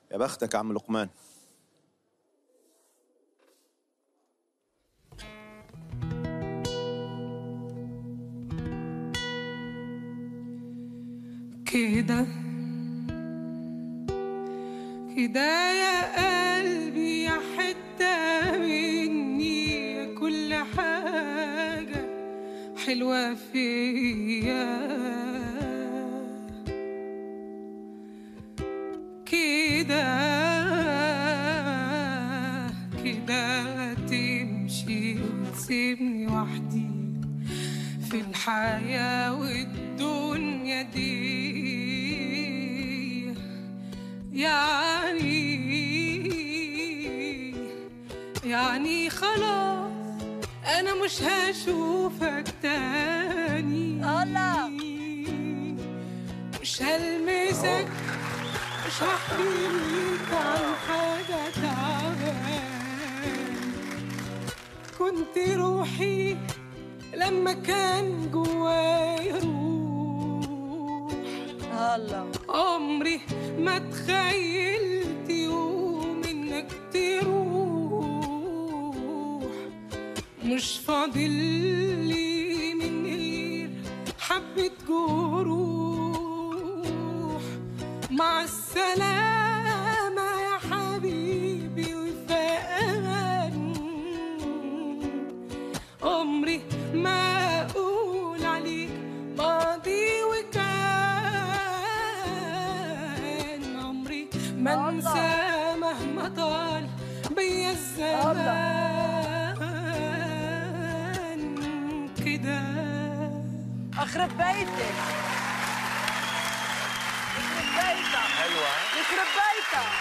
يا بختك يا عم لقمان كده كده يا قلبي يا حتة مني يا كل حاجة حلوة فيا كده كده تمشي وتسيبني وحدي في الحياة والدنيا دي يعني يعني خلاص أنا مش هشوفك تاني الله. مش هلمسك مش هحكيلك عن حاجة تعبان كنت روحي لما كان جوايا روح الله عمري ما تخيلت يوم انك تروح مش فاضل لي من غير حبة جروح مع السلامة يا حبيبي وفاء عمري ما اقول عليك ماضي وكان عمري ما الله. انسى مهما طال بيا الزمان كده اخرب بيتك يخرب بيتك حلوه يخرب بيتك